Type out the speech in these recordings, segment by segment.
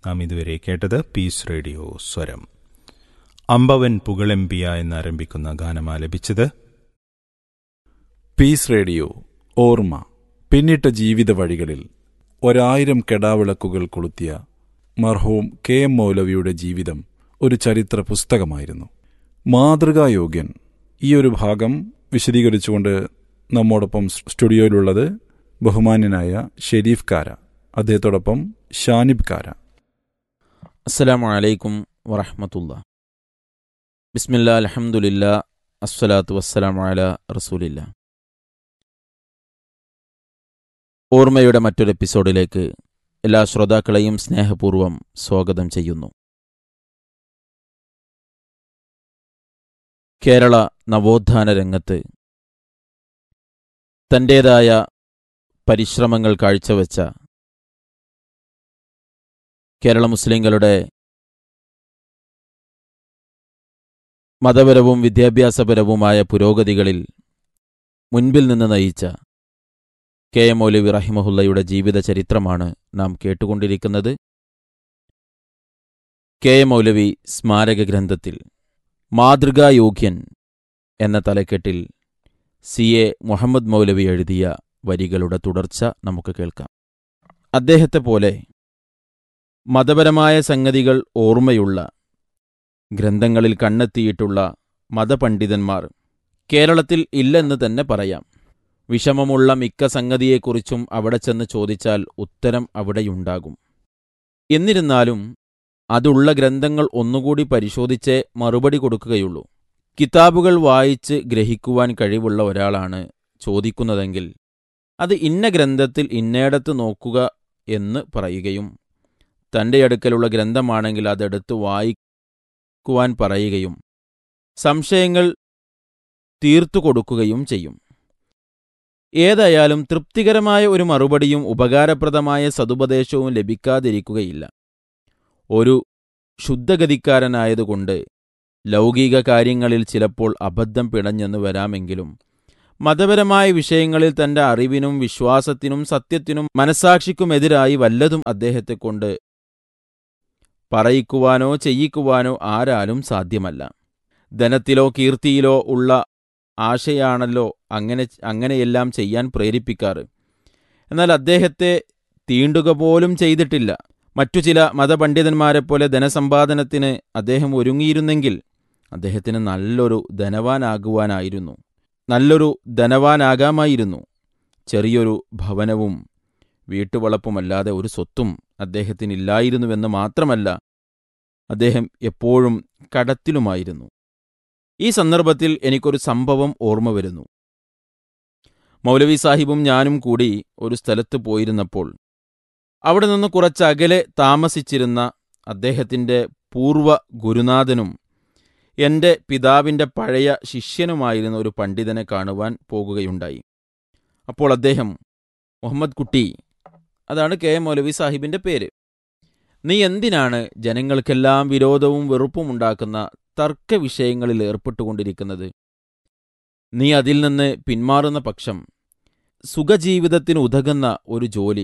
നാം ഇതുവരെ കേട്ടത് പീസ് റേഡിയോ സ്വരം അമ്പവൻ പുകളെമ്പിയ എന്നാരംഭിക്കുന്ന ഗാനം ആലപിച്ചത് പീസ് റേഡിയോ ഓർമ്മ പിന്നിട്ട ജീവിത വഴികളിൽ ഒരായിരം കെടാവിളക്കുകൾ കൊളുത്തിയ മർഹൂം കെ എം മൗലവിയുടെ ജീവിതം ഒരു ചരിത്ര പുസ്തകമായിരുന്നു മാതൃകായോഗ്യൻ ഈ ഒരു ഭാഗം വിശദീകരിച്ചുകൊണ്ട് നമ്മോടൊപ്പം സ്റ്റുഡിയോയിലുള്ളത് ബഹുമാന്യനായ ഷെരീഫ് കാര അദ്ദേഹത്തോടൊപ്പം ഷാനിബ് കാര അസ്സലാമു അലൈക്കും വറഹമത്തുള്ള ബിസ്മില്ല അലഹമുല്ല അസ്സലാത്തു വസ്സലാമു അല റസൂലില്ല ഓർമ്മയുടെ മറ്റൊരു എപ്പിസോഡിലേക്ക് എല്ലാ ശ്രോതാക്കളെയും സ്നേഹപൂർവ്വം സ്വാഗതം ചെയ്യുന്നു കേരള നവോത്ഥാന രംഗത്ത് തൻ്റേതായ പരിശ്രമങ്ങൾ കാഴ്ചവെച്ച കേരള മുസ്ലിങ്ങളുടെ മതപരവും വിദ്യാഭ്യാസപരവുമായ പുരോഗതികളിൽ മുൻപിൽ നിന്ന് നയിച്ച കെ എം മൗലവി റഹിമഹുല്ലയുടെ ജീവിത ചരിത്രമാണ് നാം കേട്ടുകൊണ്ടിരിക്കുന്നത് കെ എം മൗലവി സ്മാരക ഗ്രന്ഥത്തിൽ മാതൃകായോഗ്യൻ എന്ന തലക്കെട്ടിൽ സി എ മുഹമ്മദ് മൗലവി എഴുതിയ വരികളുടെ തുടർച്ച നമുക്ക് കേൾക്കാം അദ്ദേഹത്തെ പോലെ മതപരമായ സംഗതികൾ ഓർമ്മയുള്ള ഗ്രന്ഥങ്ങളിൽ കണ്ടെത്തിയിട്ടുള്ള മതപണ്ഡിതന്മാർ കേരളത്തിൽ ഇല്ലെന്ന് തന്നെ പറയാം വിഷമമുള്ള മിക്ക സംഗതിയെക്കുറിച്ചും അവിടെ ചെന്ന് ചോദിച്ചാൽ ഉത്തരം അവിടെയുണ്ടാകും എന്നിരുന്നാലും അതുള്ള ഗ്രന്ഥങ്ങൾ ഒന്നുകൂടി പരിശോധിച്ചേ മറുപടി കൊടുക്കുകയുള്ളൂ കിതാബുകൾ വായിച്ച് ഗ്രഹിക്കുവാൻ കഴിവുള്ള ഒരാളാണ് ചോദിക്കുന്നതെങ്കിൽ അത് ഇന്ന ഗ്രന്ഥത്തിൽ ഇന്നയിടത്ത് നോക്കുക എന്ന് പറയുകയും തൻ്റെ അടുക്കലുള്ള ഗ്രന്ഥമാണെങ്കിൽ അതെടുത്ത് വായിക്കുവാൻ പറയുകയും സംശയങ്ങൾ തീർത്തു കൊടുക്കുകയും ചെയ്യും ഏതായാലും തൃപ്തികരമായ ഒരു മറുപടിയും ഉപകാരപ്രദമായ സതുപദേശവും ലഭിക്കാതിരിക്കുകയില്ല ഒരു ശുദ്ധഗതിക്കാരനായതുകൊണ്ട് ലൗകിക കാര്യങ്ങളിൽ ചിലപ്പോൾ അബദ്ധം പിണഞ്ഞെന്ന് വരാമെങ്കിലും മതപരമായ വിഷയങ്ങളിൽ തന്റെ അറിവിനും വിശ്വാസത്തിനും സത്യത്തിനും മനസാക്ഷിക്കുമെതിരായി വല്ലതും അദ്ദേഹത്തെക്കൊണ്ട് പറയിക്കുവാനോ ചെയ്യിക്കുവാനോ ആരാലും സാധ്യമല്ല ധനത്തിലോ കീർത്തിയിലോ ഉള്ള ആശയാണല്ലോ അങ്ങനെ അങ്ങനെയെല്ലാം ചെയ്യാൻ പ്രേരിപ്പിക്കാറ് എന്നാൽ അദ്ദേഹത്തെ തീണ്ടുക പോലും ചെയ്തിട്ടില്ല മറ്റു ചില മതപണ്ഡിതന്മാരെപ്പോലെ ധനസമ്പാദനത്തിന് അദ്ദേഹം ഒരുങ്ങിയിരുന്നെങ്കിൽ അദ്ദേഹത്തിന് നല്ലൊരു ധനവാനാകുവാനായിരുന്നു നല്ലൊരു ധനവാനാകാമായിരുന്നു ചെറിയൊരു ഭവനവും വീട്ടുവളപ്പുമല്ലാതെ ഒരു സ്വത്തും അദ്ദേഹത്തിനില്ലായിരുന്നുവെന്ന് മാത്രമല്ല അദ്ദേഹം എപ്പോഴും കടത്തിലുമായിരുന്നു ഈ സന്ദർഭത്തിൽ എനിക്കൊരു സംഭവം ഓർമ്മ വരുന്നു മൗലവി സാഹിബും ഞാനും കൂടി ഒരു സ്ഥലത്ത് പോയിരുന്നപ്പോൾ അവിടെ നിന്ന് കുറച്ചകലെ താമസിച്ചിരുന്ന അദ്ദേഹത്തിൻ്റെ പൂർവ്വ ഗുരുനാഥനും എൻ്റെ പിതാവിൻ്റെ പഴയ ശിഷ്യനുമായിരുന്ന ഒരു പണ്ഡിതനെ കാണുവാൻ പോകുകയുണ്ടായി അപ്പോൾ അദ്ദേഹം മുഹമ്മദ് കുട്ടി അതാണ് കെ എം മൗലവി സാഹിബിൻ്റെ പേര് നീ എന്തിനാണ് ജനങ്ങൾക്കെല്ലാം വിരോധവും വെറുപ്പും ഉണ്ടാക്കുന്ന തർക്ക വിഷയങ്ങളിൽ ഏർപ്പെട്ടുകൊണ്ടിരിക്കുന്നത് നീ അതിൽ നിന്ന് പിന്മാറുന്ന പക്ഷം സുഖജീവിതത്തിന് ഉതകുന്ന ഒരു ജോലി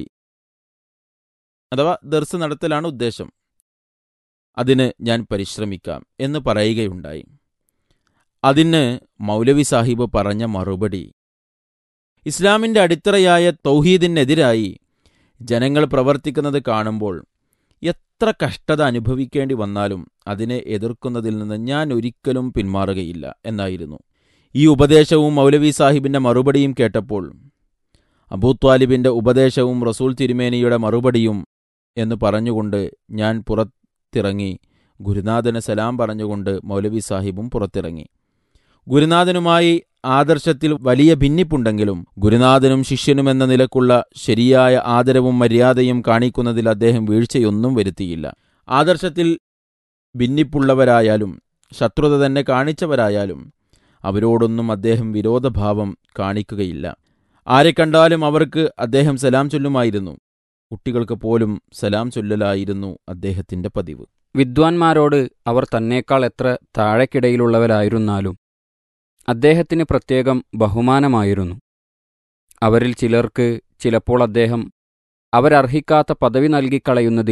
അഥവാ ദർസ് നടത്തലാണ് ഉദ്ദേശം അതിന് ഞാൻ പരിശ്രമിക്കാം എന്ന് പറയുകയുണ്ടായി അതിന് മൗലവി സാഹിബ് പറഞ്ഞ മറുപടി ഇസ്ലാമിന്റെ അടിത്തറയായ തൗഹീദിനെതിരായി ജനങ്ങൾ പ്രവർത്തിക്കുന്നത് കാണുമ്പോൾ എത്ര കഷ്ടത അനുഭവിക്കേണ്ടി വന്നാലും അതിനെ എതിർക്കുന്നതിൽ നിന്ന് ഞാൻ ഒരിക്കലും പിന്മാറുകയില്ല എന്നായിരുന്നു ഈ ഉപദേശവും മൗലവി സാഹിബിന്റെ മറുപടിയും കേട്ടപ്പോൾ അബൂത്വാലിബിന്റെ ഉപദേശവും റസൂൽ തിരുമേനിയുടെ മറുപടിയും എന്ന് പറഞ്ഞുകൊണ്ട് ഞാൻ പുറത്തിറങ്ങി ഗുരുനാഥന് സലാം പറഞ്ഞുകൊണ്ട് മൗലവി സാഹിബും പുറത്തിറങ്ങി ഗുരുനാഥനുമായി ആദർശത്തിൽ വലിയ ഭിന്നിപ്പുണ്ടെങ്കിലും ഗുരുനാഥനും ശിഷ്യനുമെന്ന നിലക്കുള്ള ശരിയായ ആദരവും മര്യാദയും കാണിക്കുന്നതിൽ അദ്ദേഹം വീഴ്ചയൊന്നും വരുത്തിയില്ല ആദർശത്തിൽ ഭിന്നിപ്പുള്ളവരായാലും ശത്രുത തന്നെ കാണിച്ചവരായാലും അവരോടൊന്നും അദ്ദേഹം വിരോധഭാവം കാണിക്കുകയില്ല ആരെ കണ്ടാലും അവർക്ക് അദ്ദേഹം സലാം ചൊല്ലുമായിരുന്നു കുട്ടികൾക്ക് പോലും സലാം ചൊല്ലലായിരുന്നു അദ്ദേഹത്തിന്റെ പതിവ് വിദ്വാൻമാരോട് അവർ തന്നേക്കാൾ എത്ര താഴെക്കിടയിലുള്ളവരായിരുന്നാലും അദ്ദേഹത്തിന് പ്രത്യേകം ബഹുമാനമായിരുന്നു അവരിൽ ചിലർക്ക് ചിലപ്പോൾ അദ്ദേഹം അവരർഹിക്കാത്ത പദവി നൽകിക്കളയുന്നതിൽ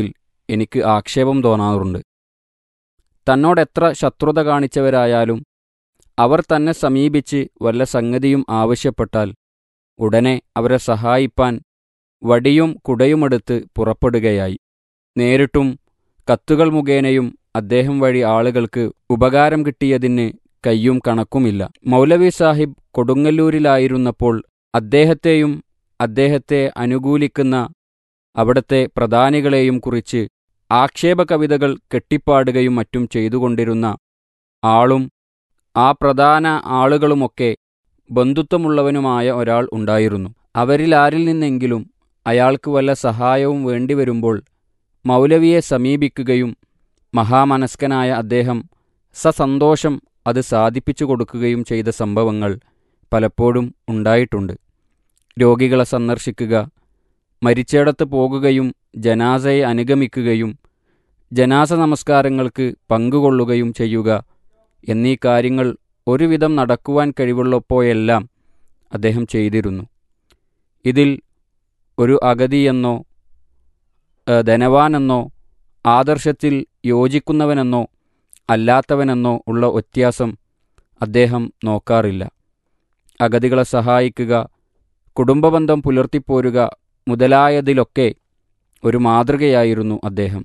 എനിക്ക് ആക്ഷേപം തോന്നാറുണ്ട് തന്നോടെത്ര ശത്രുത കാണിച്ചവരായാലും അവർ തന്നെ സമീപിച്ച് വല്ല സംഗതിയും ആവശ്യപ്പെട്ടാൽ ഉടനെ അവരെ സഹായിപ്പാൻ വടിയും കുടയുമെടുത്ത് പുറപ്പെടുകയായി നേരിട്ടും കത്തുകൾ മുഖേനയും അദ്ദേഹം വഴി ആളുകൾക്ക് ഉപകാരം കിട്ടിയതിന് കയ്യും കണക്കുമില്ല മൗലവി സാഹിബ് കൊടുങ്ങല്ലൂരിലായിരുന്നപ്പോൾ അദ്ദേഹത്തെയും അദ്ദേഹത്തെ അനുകൂലിക്കുന്ന അവിടത്തെ പ്രധാനികളെയും കുറിച്ച് ആക്ഷേപ കവിതകൾ കെട്ടിപ്പാടുകയും മറ്റും ചെയ്തുകൊണ്ടിരുന്ന ആളും ആ പ്രധാന ആളുകളുമൊക്കെ ബന്ധുത്വമുള്ളവനുമായ ഒരാൾ ഉണ്ടായിരുന്നു അവരിലാരിൽ നിന്നെങ്കിലും അയാൾക്ക് വല്ല സഹായവും വേണ്ടിവരുമ്പോൾ മൗലവിയെ സമീപിക്കുകയും മഹാമനസ്കനായ അദ്ദേഹം സസന്തോഷം അത് സാധിപ്പിച്ചു കൊടുക്കുകയും ചെയ്ത സംഭവങ്ങൾ പലപ്പോഴും ഉണ്ടായിട്ടുണ്ട് രോഗികളെ സന്ദർശിക്കുക മരിച്ചിടത്ത് പോകുകയും ജനാസയെ അനുഗമിക്കുകയും ജനാസ നമസ്കാരങ്ങൾക്ക് പങ്കുകൊള്ളുകയും ചെയ്യുക എന്നീ കാര്യങ്ങൾ ഒരുവിധം നടക്കുവാൻ കഴിവുള്ളപ്പോഴെല്ലാം അദ്ദേഹം ചെയ്തിരുന്നു ഇതിൽ ഒരു അഗതിയെന്നോ ഏഹ്, ധനവാനെന്നോ ആദർശത്തിൽ യോജിക്കുന്നവനെന്നോ അല്ലാത്തവനെന്നോ ഉള്ള വ്യത്യാസം അദ്ദേഹം നോക്കാറില്ല അഗതികളെ സഹായിക്കുക കുടുംബബന്ധം പുലർത്തിപ്പോരുക മുതലായതിലൊക്കെ ഒരു മാതൃകയായിരുന്നു അദ്ദേഹം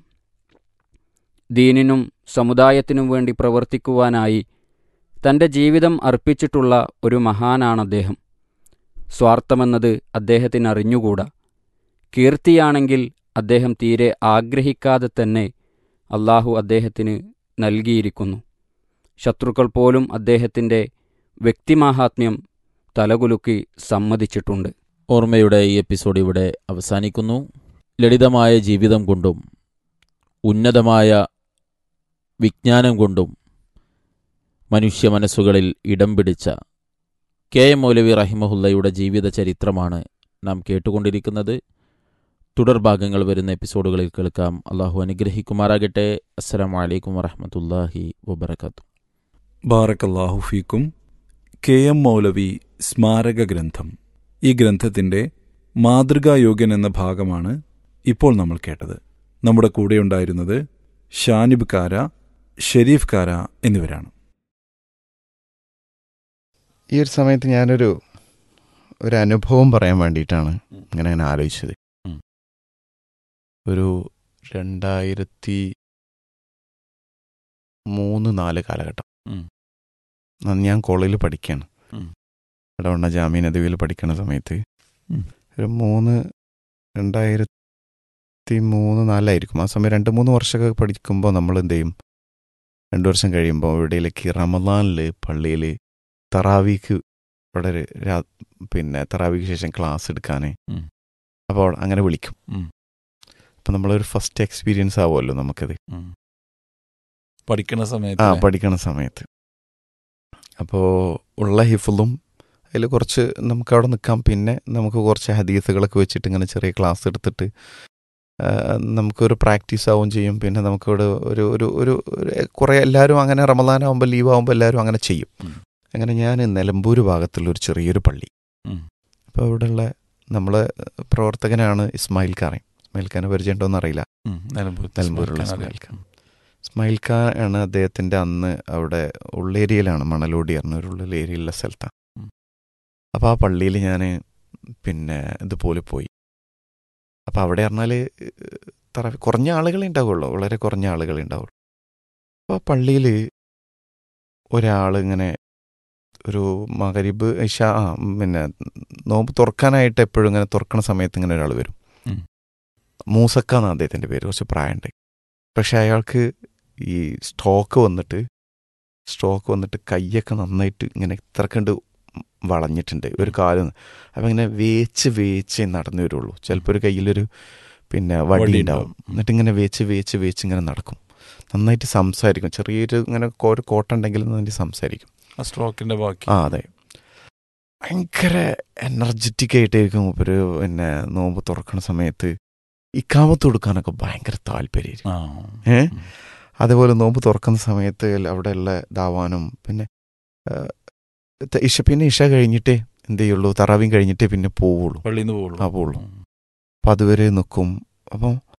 ദീനിനും സമുദായത്തിനും വേണ്ടി പ്രവർത്തിക്കുവാനായി തൻ്റെ ജീവിതം അർപ്പിച്ചിട്ടുള്ള ഒരു മഹാനാണ് അദ്ദേഹം സ്വാർത്ഥമെന്നത് അദ്ദേഹത്തിന് അറിഞ്ഞുകൂടാ കീർത്തിയാണെങ്കിൽ അദ്ദേഹം തീരെ ആഗ്രഹിക്കാതെ തന്നെ അള്ളാഹു അദ്ദേഹത്തിന് നൽകിയിരിക്കുന്നു ശത്രുക്കൾ പോലും അദ്ദേഹത്തിൻ്റെ വ്യക്തിമാഹാത്മ്യം തലകുലുക്കി സമ്മതിച്ചിട്ടുണ്ട് ഓർമ്മയുടെ ഈ എപ്പിസോഡ് ഇവിടെ അവസാനിക്കുന്നു ലളിതമായ ജീവിതം കൊണ്ടും ഉന്നതമായ വിജ്ഞാനം കൊണ്ടും മനുഷ്യ മനസ്സുകളിൽ ഇടം പിടിച്ച കെ എം മൗലവി റഹിമഹുല്ലയുടെ ജീവിത ചരിത്രമാണ് നാം കേട്ടുകൊണ്ടിരിക്കുന്നത് തുടർഭാഗങ്ങൾ വരുന്ന എപ്പിസോഡുകളിൽ കേൾക്കാം അള്ളാഹു അനുഗ്രഹിക്കുമാറാകട്ടെ അസ്സലാം വലൈക്കും വറഹമത്തല്ലാഹി വബർക്കാത്തു ബാറക്കല്ലാഹു ഫീക്കും കെ എം മൗലവി സ്മാരക ഗ്രന്ഥം ഈ ഗ്രന്ഥത്തിന്റെ മാതൃകായോഗ്യൻ എന്ന ഭാഗമാണ് ഇപ്പോൾ നമ്മൾ കേട്ടത് നമ്മുടെ കൂടെയുണ്ടായിരുന്നത് ഷാനിബ് കാര ഷെരീഫ് കാര എന്നിവരാണ് ഈ ഒരു സമയത്ത് ഞാനൊരു ഒരു അനുഭവം പറയാൻ വേണ്ടിയിട്ടാണ് ഇങ്ങനെ ഞാൻ ആലോചിച്ചത് ഉം. ഒരു രണ്ടായിരത്തി മൂന്ന് നാല് കാലഘട്ടം ഉം. അന്ന് ഞാൻ കോളേജിൽ പഠിക്കുകയാണ് ഉം. ഇടവണ്ണ ജാമ്യ നദിവിൽ പഠിക്കുന്ന സമയത്ത് ഉം. ഒരു മൂന്ന് രണ്ടായിരത്തി മൂന്ന് നാലായിരിക്കും ആ സമയം രണ്ട് മൂന്ന് വർഷമൊക്കെ പഠിക്കുമ്പോൾ നമ്മൾ എന്ത് ചെയ്യും രണ്ട് വർഷം കഴിയുമ്പോൾ എവിടെയിലേക്ക് റമദാനിൽ പള്ളിയിൽ തറാവീക്ക് ഇവിടെ ഒരു രാ- പിന്നെ തറാവീക്ക് ശേഷം ക്ലാസ് എടുക്കാൻ ഉം. അപ്പോൾ അങ്ങനെ വിളിക്കും ഉം. അപ്പം നമ്മളൊരു ഫസ്റ്റ് എക്സ്പീരിയൻസ് ആവുമല്ലോ നമുക്കത് പഠിക്കുന്ന ആ സമയത്ത് പഠിക്കണ സമയത്ത് അപ്പോൾ ഉള്ള ഹിഫുളും അതിൽ കുറച്ച് നമുക്ക് അവിടെ നിൽക്കാം പിന്നെ നമുക്ക് കുറച്ച് ഹദീസുകളൊക്കെ വെച്ചിട്ട് ഇങ്ങനെ ചെറിയ ക്ലാസ് എടുത്തിട്ട് ആ, നമുക്കൊരു പ്രാക്ടീസ് ആവുകയും ചെയ്യും പിന്നെ നമുക്കിവിടെ ഒരു ഒരു ഒരു ഒരു കുറേ എല്ലാവരും അങ്ങനെ റമദാനാവുമ്പോൾ ലീവ് ആകുമ്പോൾ എല്ലാവരും അങ്ങനെ ചെയ്യും ഉം. അങ്ങനെ ഞാൻ നിലമ്പൂർ ഭാഗത്തുള്ള ഒരു ചെറിയൊരു പള്ളി ഉം. അപ്പോൾ ഇവിടെയുള്ള നമ്മളെ പ്രവർത്തകനാണ് ഇസ്മായിൽ ഖാൻ ഇസ്മായിൽ ഖാനെ പരിചയമുണ്ടോയെന്ന് അറിയില്ല ഉം, നിലമ്പൂർ നിലമ്പൂരുള്ള സ്മാരകം. ഇസ്മായിൽ ഖാൻ ഇസ്മായിൽ ഖാൻ ആണ് അദ്ദേഹത്തിൻ്റെ അന്ന് അവിടെ ഉള്ളേരിയയിലാണ് മണലോടി പറഞ്ഞ ഒരു ഉള്ള ഏരിയയിലുള്ള സ്ഥലത്താണ് ഉം. അപ്പോൾ ആ പള്ളിയിൽ ഞാൻ പിന്നെ ഇതുപോലെ പോയി അപ്പോൾ അവിടെ പറഞ്ഞാൽ തറ കുറഞ്ഞ ആളുകളെ ഉണ്ടാവുള്ളൂ വളരെ കുറഞ്ഞ ആളുകളെ ഉണ്ടാവുള്ളൂ അപ്പോൾ ആ പള്ളിയിൽ ഒരാൾ ഇങ്ങനെ ഒരു മകരിബ് ഇഷ ആ പിന്നെ നോമ്പ് തുറക്കാനായിട്ട് എപ്പോഴും ഇങ്ങനെ തുറക്കണ സമയത്ത് ഇങ്ങനെ ഒരാൾ വരും ഉം. മൂസക്ക എന്നാണ് അദ്ദേഹത്തിൻ്റെ പേര് കുറച്ച് പ്രായമുണ്ട് പക്ഷെ അയാൾക്ക് ഈ സ്ട്രോക്ക് വന്നിട്ട് സ്ട്രോക്ക് വന്നിട്ട് കൈയൊക്കെ നന്നായിട്ട് ഇങ്ങനെ ഇത്ര കണ്ട് വളഞ്ഞിട്ടുണ്ട് ഒരു കാലം അപ്പം ഇങ്ങനെ വേച്ച് വേച്ച് നടന്നു വരുള്ളൂ ചിലപ്പോൾ ഒരു കയ്യിലൊരു പിന്നെ വടി വടി ഉണ്ടാവും ഉണ്ടാവും. ഉം. എന്നിട്ട് ഇങ്ങനെ വേച്ച് വേച്ച് വേച്ച് ഇങ്ങനെ നടക്കും നന്നായിട്ട് സംസാരിക്കും ചെറിയൊരു ഇങ്ങനെ കൊ- ഒരു കോട്ടുണ്ടെങ്കിലും നന്നായിട്ട് സംസാരിക്കും ആ സ്ട്രോക്കിന്റെ ബാക്കി ആ അതെ ഭയങ്കര എനർജറ്റിക് ആയിട്ടായിരിക്കും ഒരു പിന്നെ നോമ്പ് തുറക്കണ സമയത്ത് ഇക്കാമത്ത് കൊടുക്കാനൊക്കെ ഭയങ്കര താല്പര്യം ആ ഏ ഉം. അതേപോലെ നോമ്പ് തുറക്കുന്ന സമയത്ത് അവിടെയുള്ള ദാവാനും പിന്നെ ആ, ത- ഇഷ പിന്നെ ഇഷ കഴിഞ്ഞിട്ടേ എന്ത് ചെയ്യുള്ളൂ തറാവിയും കഴിഞ്ഞിട്ടേ പിന്നെ പോവുള്ളൂ പള്ളിയിൽ നിന്ന് പോകുള്ളൂ ആ, പോവുള്ളൂ. ഉം. അപ്പം അതുവരെ നിൽക്കും അപ്പം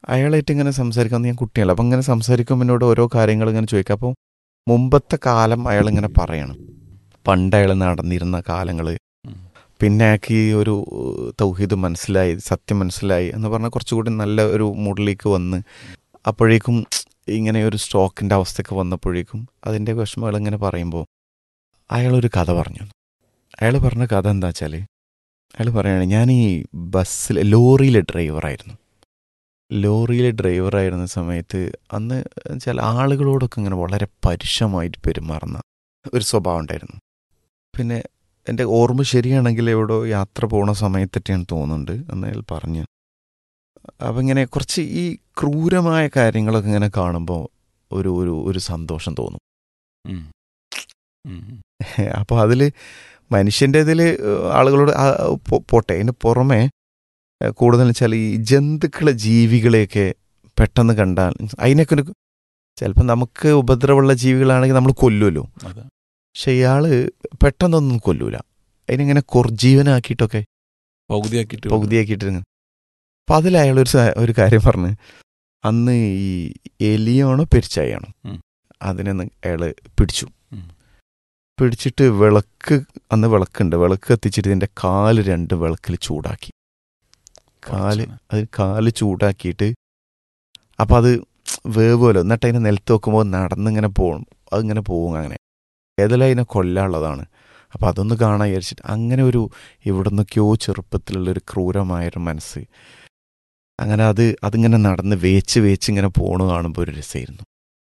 അയാളായിട്ട് ഇങ്ങനെ സംസാരിക്കാൻ ഞാൻ കുട്ടിയല്ല അപ്പം ഇങ്ങനെ സംസാരിക്കുമ്പോൾ എന്നോട് ഓരോ കാര്യങ്ങൾ ഇങ്ങനെ ചോദിക്കാം അപ്പോൾ മുമ്പത്തെ കാലം അയാൾ ഇങ്ങനെ പറയണം പണ്ട് അയാൾ നടന്നിരുന്ന കാലങ്ങൾ ഉം. പിന്നെ അയാൾക്ക് ഈ ഒരു തൗഹീദ് മനസ്സിലായി സത്യം മനസ്സിലായി എന്ന് പറഞ്ഞാൽ കുറച്ചുകൂടി നല്ല ഒരു മൂഡിലേക്ക് വന്ന് അപ്പോഴേക്കും ഇങ്ങനെ ഒരു സ്ട്രോക്കിൻ്റെ അവസ്ഥയൊക്കെ വന്നപ്പോഴേക്കും അതിൻ്റെ വിഷമങ്ങൾ ഇങ്ങനെ പറയുമ്പോൾ അയാളൊരു കഥ പറഞ്ഞു അയാൾ പറഞ്ഞ കഥ എന്താ വെച്ചാൽ അയാൾ പറയുകയാണ് ഞാൻ ഈ ബസ്സിൽ ലോറിയിലെ ഡ്രൈവറായിരുന്നു ലോറിയിലെ ഡ്രൈവറായിരുന്ന സമയത്ത് അന്ന് ചില ആളുകളോടൊക്കെ ഇങ്ങനെ വളരെ പരുഷമായിട്ട് പെരുമാറുന്ന ഒരു സ്വഭാവം ഉണ്ടായിരുന്നു പിന്നെ എൻ്റെ ഓർമ്മ ശരിയാണെങ്കിൽ എവിടോ യാത്ര പോണ സമയത്തൊക്കെയാണ് തോന്നുന്നുണ്ട് എന്ന് അയാൾ പറഞ്ഞു അപ്പം ഇങ്ങനെ കുറച്ച് ഈ ക്രൂരമായ കാര്യങ്ങളൊക്കെ ഇങ്ങനെ കാണുമ്പോൾ ഒരു ഒരു ഒരു സന്തോഷം തോന്നും ഉം. ഉം. അപ്പോൾ അതിൽ മനുഷ്യൻ്റെ ഇതിൽ ആളുകളോട് ആ, പോ- പോട്ടെ അതിന് പുറമെ ഏഹ്, കൂടുതൽ വെച്ചാൽ ഈ ജന്തുക്കളെ ജീവികളെയൊക്കെ പെട്ടെന്ന് കണ്ടാൽ അതിനൊക്കെ ഒരു ചിലപ്പോൾ നമുക്ക് ഉപദ്രവമുള്ള ജീവികളാണെങ്കിൽ നമ്മൾ കൊല്ലുമല്ലോ അതെ പക്ഷെ ഇയാൾ പെട്ടെന്നൊന്നും കൊല്ലൂല അതിനിങ്ങനെ കുർജീവനാക്കിയിട്ടൊക്കെ പകുതിയാക്കിയിട്ട് പകുതിയാക്കിയിട്ട് അപ്പം അതിൽ അയാളൊരു സ- ഒരു കാര്യം പറഞ്ഞ് അന്ന് ഈ എലിയാണോ പെരിച്ചായാണോ ഉം. അതിനെ അയാൾ പിടിച്ചു ഉം. പിടിച്ചിട്ട് വിളക്ക് അന്ന് വിളക്കുണ്ട് വിളക്ക് കത്തിച്ചിട്ട് ഇതിൻ്റെ കാല് രണ്ട് വിളക്കിൽ ചൂടാക്കി കാല് അത് കാല് ചൂടാക്കിയിട്ട് അപ്പം അത് വേവുമല്ലോ എന്നിട്ട് അതിനെ നിലത്ത് വെക്കുമ്പോൾ നടന്നിങ്ങനെ പോകും അതിങ്ങനെ പോകും അങ്ങനെ ഏതെല്ലാം അതിനെ കൊല്ലാനുള്ളതാണ് അപ്പം അതൊന്ന് കാണാൻ വിചാരിച്ചിട്ട് അങ്ങനെ ഒരു ഇവിടുന്നൊക്കെയോ ചെറുപ്പത്തിലുള്ളൊരു ക്രൂരമായൊരു മനസ്സ് അങ്ങനെ അത് അതിങ്ങനെ നടന്ന് വേച്ച് വേച്ച് ഇങ്ങനെ പോണ കാണുമ്പോൾ ഒരു രസമായിരുന്നു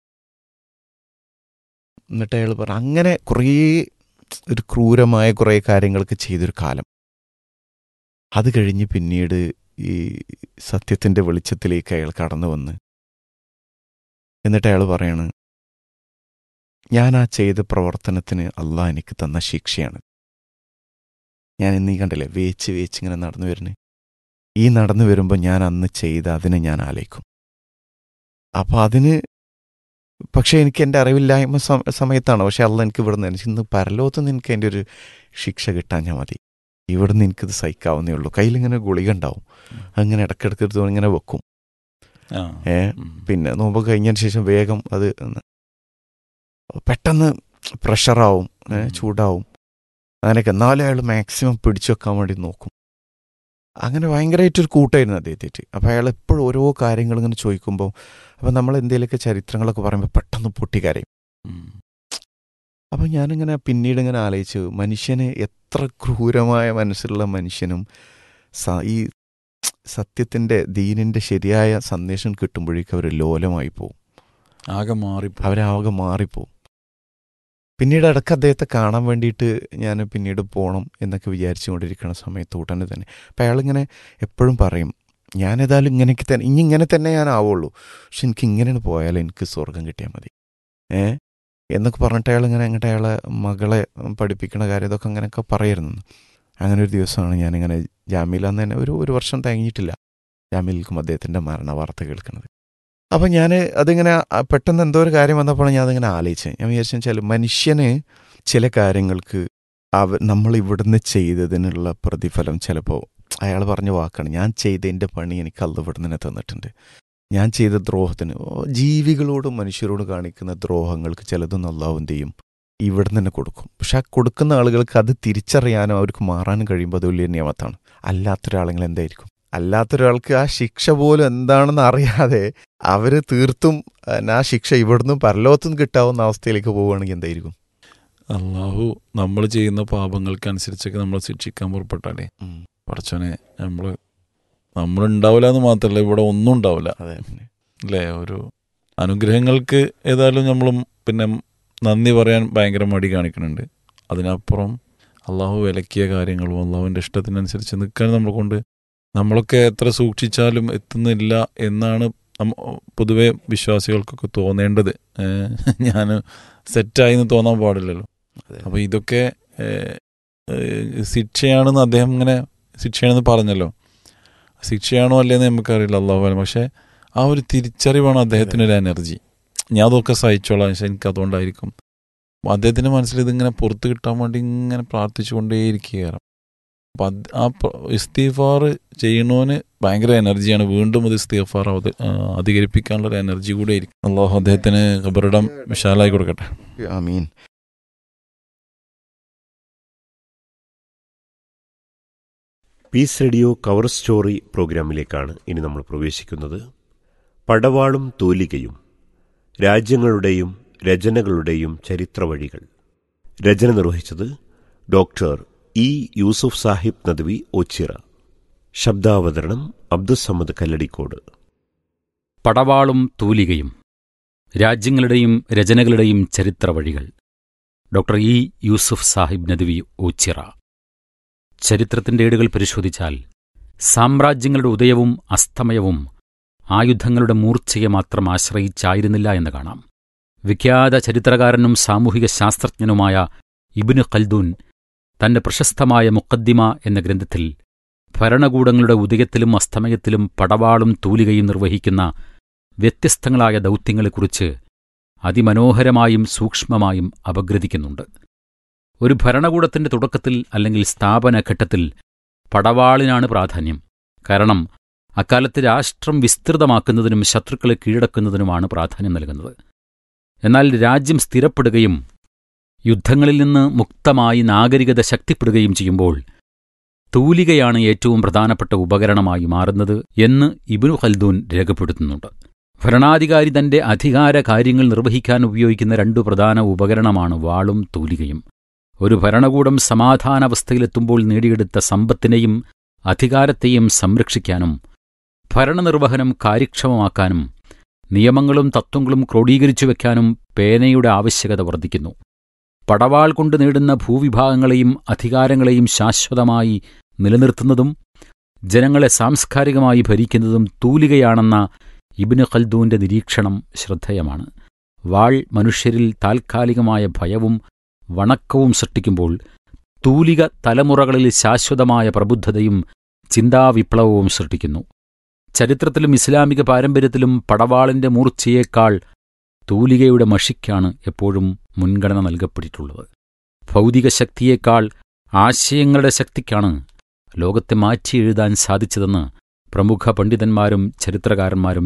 എന്നിട്ട് അയാൾ പറഞ്ഞു അങ്ങനെ കുറേ ഒരു ക്രൂരമായ കുറേ കാര്യങ്ങളൊക്കെ ചെയ്തൊരു കാലം അത് കഴിഞ്ഞ് പിന്നീട് ഈ സത്യത്തിൻ്റെ വെളിച്ചത്തിലേക്ക് അയാൾ കടന്നു വന്ന് എന്നിട്ട് അയാൾ പറയാണ് ഞാൻ ആ ചെയ്ത പ്രവർത്തനത്തിന് അള്ളാഹ് എനിക്ക് തന്ന ശിക്ഷയാണ് ഞാൻ ഇന്നീ കണ്ടില്ലേ വേച്ച് വേച്ച് ഇങ്ങനെ നടന്നു വരുന്നേ ഈ നടന്നു വരുമ്പോൾ ഞാൻ അന്ന് ചെയ്ത അതിനെ ഞാൻ ആലോചിക്കും അപ്പോൾ അതിന് പക്ഷേ എനിക്ക് എൻ്റെ അറിവില്ലായ്മ സമ- സമയത്താണ് പക്ഷേ അല്ല എനിക്ക് ഇവിടുന്ന് എനിക്ക് ഇന്ന് പരലോകത്ത് നിന്ന് എനിക്ക് എൻ്റെ ഒരു ശിക്ഷ കിട്ടാൻ ഞാൻ മതി ഇവിടുന്ന് എനിക്കിത് സഹിക്കാവുന്നേ ഉള്ളൂ കയ്യിലിങ്ങനെ ഗുളിക ഉണ്ടാവും അങ്ങനെ ഇടയ്ക്കിടയ്ക്ക് എടുത്ത് ഇങ്ങനെ വെക്കും ആ. ഏ ഉം. പിന്നെ നോമ്പ് കഴിഞ്ഞതിന് ശേഷം വേഗം അത് ഒന്ന് പെട്ടെന്ന് പ്രഷറാവും ഏ, ഉം. ചൂടാവും അങ്ങനെയൊക്കെ എന്നാലും അയാൾ മാക്സിമം പിടിച്ചു വെക്കാൻ വേണ്ടി നോക്കും അങ്ങനെ ഭയങ്കരമായിട്ടൊരു കൂട്ടായിരുന്നു അദ്ദേഹത്തേറ്റ് അപ്പോൾ അയാൾ എപ്പോഴും ഓരോ കാര്യങ്ങൾ ഇങ്ങനെ ചോദിക്കുമ്പോൾ അപ്പോൾ നമ്മൾ എന്തെങ്കിലുമൊക്കെ ചരിത്രങ്ങളൊക്കെ പറയുമ്പോൾ പെട്ടെന്ന് പൊട്ടിക്കരയും ഉം. അപ്പോൾ ഞാനിങ്ങനെ പിന്നീട് ഇങ്ങനെ ആലോചിച്ചു മനുഷ്യന് എത്ര ക്രൂരമായ മനസ്സിലുള്ള മനുഷ്യനും സ- ഈ സത്യത്തിൻ്റെ ദീനിൻ്റെ ശരിയായ സന്ദേശം കിട്ടുമ്പോഴേക്കും അവർ ലോലമായി പോകും ആകെ മാറി അവരാകെ മാറിപ്പോവും പിന്നീട് ഇടയ്ക്ക് അദ്ദേഹത്തെ കാണാൻ വേണ്ടിയിട്ട് ഞാൻ പിന്നീട് പോകണം എന്നൊക്കെ വിചാരിച്ചുകൊണ്ടിരിക്കുന്ന സമയത്ത് ഉടനെ തന്നെ അപ്പം അയാളിങ്ങനെ എപ്പോഴും പറയും ഞാൻ ഏതായാലും ഇങ്ങനെയൊക്കെ തന്നെ ഇനി ഇങ്ങനെ തന്നെ ഞാൻ ആവുള്ളൂ പക്ഷെ എനിക്ക് ഇങ്ങനെ പോയാൽ എനിക്ക് സ്വർഗം കിട്ടിയാൽ മതി ഏ എന്നൊക്കെ പറഞ്ഞിട്ട് അയാൾ ഇങ്ങനെ അങ്ങോട്ട് അയാളെ മകളെ പഠിപ്പിക്കണ കാര്യം ഇതൊക്കെ അങ്ങനെയൊക്കെ പറയായിരുന്നു അങ്ങനെ ഒരു ദിവസമാണ് ഞാനിങ്ങനെ ജാമ്യയിലാന്ന് തന്നെ ഒരു ഒരു വർഷം തേങ്ങിയിട്ടില്ല ജാമ്യയിൽക്കും അദ്ദേഹത്തിൻ്റെ മരണ വാർത്ത കേൾക്കുന്നത് അപ്പം ഞാൻ അതിങ്ങനെ ആ, പെട്ടെന്ന് എന്തോ ഒരു കാര്യം വന്നപ്പോൾ ഞാൻ അതിങ്ങനെ ആലോചിച്ചത് ഞാൻ വിചാരിച്ചു വെച്ചാൽ മനുഷ്യന് ചില കാര്യങ്ങൾക്ക് അവ നമ്മൾ ഇവിടുന്ന് ചെയ്തതിനുള്ള പ്രതിഫലം ചിലപ്പോൾ അയാൾ പറഞ്ഞ വാക്കാണ് ഞാൻ ചെയ്തതിൻ്റെ പണി എനിക്ക് അല്ല ഇവിടുന്ന് തന്നെ തന്നിട്ടുണ്ട് ഞാൻ ചെയ്ത ദ്രോഹത്തിന് ഓ, ജീവികളോടും മനുഷ്യരോട് കാണിക്കുന്ന ദ്രോഹങ്ങൾക്ക് ചിലതൊന്നും അള്ളാഹു എന്ത് ചെയ്യും ഇവിടുന്ന് തന്നെ കൊടുക്കും പക്ഷെ ആ കൊടുക്കുന്ന ആളുകൾക്ക് അത് തിരിച്ചറിയാനോ അവർക്ക് മാറാനും കഴിയുമ്പോൾ അത് വലിയ നിയമത്താണ് അല്ലാത്തൊരാളെങ്കിൽ എന്തായിരിക്കും അല്ലാത്തൊരാൾക്ക് ആ ശിക്ഷ പോലും എന്താണെന്ന് അറിയാതെ അവര് തീർത്തും പിന്നെ ആ ശിക്ഷ ഇവിടുന്ന് പരലോകത്തുനിന്ന് കിട്ടാവുന്ന അവസ്ഥയിലേക്ക് പോവുകയാണെങ്കിൽ എന്തായിരിക്കും അള്ളാഹു നമ്മൾ ചെയ്യുന്ന പാപങ്ങൾക്കനുസരിച്ചൊക്കെ നമ്മൾ ശിക്ഷിക്കാൻ പുറപ്പെട്ടാലേ പടച്ചോനെ നമ്മൾ നമ്മളുണ്ടാവില്ല എന്ന് മാത്രമല്ല ഇവിടെ ഒന്നും ഉണ്ടാവില്ല അതെ പിന്നെ അല്ലേ ഒരു അനുഗ്രഹങ്ങൾക്ക് ഏതായാലും നമ്മളും പിന്നെ നന്ദി പറയാൻ ഭയങ്കര മടി കാണിക്കുന്നുണ്ട് അതിനപ്പുറം അള്ളാഹു വിലക്കിയ കാര്യങ്ങളും അള്ളാഹുവിൻ്റെ ഇഷ്ടത്തിനനുസരിച്ച് നിൽക്കാൻ നമ്മളെ കൊണ്ട് നമ്മളൊക്കെ എത്ര സൂക്ഷിച്ചാലും എത്തുന്നില്ല എന്നാണ് നമ്മ- പൊതുവെ വിശ്വാസികൾക്കൊക്കെ തോന്നേണ്ടത് ഞാൻ സെറ്റായി എന്ന് തോന്നാൻ പാടില്ലല്ലോ അതെ. അപ്പോൾ ഇതൊക്കെ ഏഹ്, ഏഹ്, ശിക്ഷയാണെന്ന് അദ്ദേഹം ഇങ്ങനെ ശിക്ഷയാണെന്ന് പറഞ്ഞല്ലോ ശിക്ഷയാണോ അല്ലേന്ന് നമുക്കറിയില്ല അള്ളാഹു പക്ഷേ ആ ഒരു തിരിച്ചറിവാണ് അദ്ദേഹത്തിനൊരു എനർജി ഞാൻ അതൊക്കെ സഹിച്ചോളാം പക്ഷെ എനിക്ക് അതുകൊണ്ടായിരിക്കും അദ്ദേഹത്തിന്റെ മനസ്സിൽ ഇതിങ്ങനെ പുറത്ത് കിട്ടാൻ വേണ്ടി ഇങ്ങനെ പ്രാർത്ഥിച്ചുകൊണ്ടേയിരിക്കുകയാണ് അപ്പം അത് ആ പ്ര- ഇസ്തിഫാർ ചെയ്യണോന് ഭയങ്കര എനർജിയാണ് വീണ്ടും അത് ഇസ്തിഫാർ അവത ആ, അധികരിപ്പിക്കാനുള്ള ഒരു എനർജി കൂടെ ആയിരിക്കും അള്ളാഹു അദ്ദേഹത്തിന് ഖബറിടം വിശാലായി കൊടുക്കട്ടെ ആമീൻ പീസ് റേഡിയോ കവർ സ്റ്റോറി പ്രോഗ്രാമിലേക്കാണ് ഇനി നമ്മൾ പ്രവേശിക്കുന്നത് പടവാളും തൂലികയും രാജ്യങ്ങളുടെയും രചനകളുടെയും ചരിത്രവഴികൾ രചന നിർവഹിച്ചത് ഡോക്ടർ ഇ യൂസുഫ് സാഹിബ് നദ്വി ഓച്ചിറ ശബ്ദാവതരണം അബ്ദുസമ്മദ് കല്ലടിക്കോട് പടവാളും തൂലികയും രാജ്യങ്ങളുടെയും രചനകളുടെയും ചരിത്ര വഴികൾ ഡോക്ടർ ഇ യൂസുഫ് സാഹിബ് നദ്വി ഓച്ചിറ ചരിത്രത്തിന്റെ ഏടുകൾ പരിശോധിച്ചാൽ സാമ്രാജ്യങ്ങളുടെ ഉദയവും അസ്തമയവും ആയുധങ്ങളുടെ മൂർച്ചയെ മാത്രം ആശ്രയിച്ചായിരുന്നില്ല എന്ന് കാണാം വിഖ്യാത ചരിത്രകാരനും സാമൂഹിക ശാസ്ത്രജ്ഞനുമായ ഇബ്നു ഖൽദൂൻ തന്റെ പ്രശസ്തമായ മുഖദ്ദിമ എന്ന ഗ്രന്ഥത്തിൽ ഭരണകൂടങ്ങളുടെ ഉദയത്തിലും അസ്തമയത്തിലും പടവാളും തൂലികയും നിർവഹിക്കുന്ന വ്യത്യസ്തങ്ങളായ ദൗത്യങ്ങളെക്കുറിച്ച് അതിമനോഹരമായും സൂക്ഷ്മമായും അപഗ്രഥിക്കുന്നുണ്ട് ഒരു ഭരണകൂടത്തിന്റെ തുടക്കത്തിൽ അല്ലെങ്കിൽ സ്ഥാപന ഘട്ടത്തിൽ പടവാളിനാണ് പ്രാധാന്യം കാരണം അക്കാലത്ത് രാഷ്ട്രം വിസ്തൃതമാക്കുന്നതിനും ശത്രുക്കളെ കീഴടക്കുന്നതിനുമാണ് പ്രാധാന്യം നൽകുന്നത് എന്നാൽ രാജ്യം സ്ഥിരപ്പെടുകയും യുദ്ധങ്ങളിൽ നിന്ന് മുക്തമായി നാഗരികത ശക്തിപ്പെടുകയും ചെയ്യുമ്പോൾ തൂലികയാണ് ഏറ്റവും പ്രധാനപ്പെട്ട ഉപകരണമായി മാറുന്നത് എന്ന് ഇബ്നു ഖൽദൂൻ രേഖപ്പെടുത്തുന്നുണ്ട് ഭരണാധികാരി തന്റെ അധികാര കാര്യങ്ങൾ നിർവഹിക്കാൻ ഉപയോഗിക്കുന്ന രണ്ടു പ്രധാന ഉപകരണമാണ് വാളും തൂലികയും ഒരു ഭരണകൂടം സമാധാനാവസ്ഥയിലെത്തുമ്പോൾ നേടിയെടുത്ത സമ്പത്തിനെയും അധികാരത്തെയും സംരക്ഷിക്കാനും ഭരണനിർവഹണം കാര്യക്ഷമമാക്കാനും നിയമങ്ങളും തത്വങ്ങളും ക്രോഡീകരിച്ചു വയ്ക്കാനും പേനയുടെ ആവശ്യകത വർദ്ധിക്കുന്നു പടവാൾ കൊണ്ട് നേടുന്ന ഭൂവിഭാഗങ്ങളെയും അധികാരങ്ങളെയും ശാശ്വതമായി നിലനിർത്തുന്നതും ജനങ്ങളെ സാംസ്കാരികമായി ഭരിക്കുന്നതും തൂലികയാണെന്ന ഇബ്നു ഖൽദൂന്റെ നിരീക്ഷണം ശ്രദ്ധേയമാണ് വാൾ മനുഷ്യരിൽ താൽക്കാലികമായ ഭയവും വണക്കവും സൃഷ്ടിക്കുമ്പോൾ തൂലിക തലമുറകളിൽ ശാശ്വതമായ പ്രബുദ്ധതയും ചിന്താവിപ്ലവവും സൃഷ്ടിക്കുന്നു ചരിത്രത്തിലും ഇസ്ലാമിക പാരമ്പര്യത്തിലും പടവാളിന്റെ മൂർച്ചയേക്കാൾ തൂലികയുടെ മഷിക്കാണ് എപ്പോഴും മുൻഗണന നൽകപ്പെട്ടിട്ടുള്ളത് ഭൗതിക ശക്തിയേക്കാൾ ആശയങ്ങളുടെ ശക്തിക്കാണ് ലോകത്തെ മാറ്റി എഴുതാൻ സാധിച്ചതെന്ന് പ്രമുഖ പണ്ഡിതന്മാരും ചരിത്രകാരന്മാരും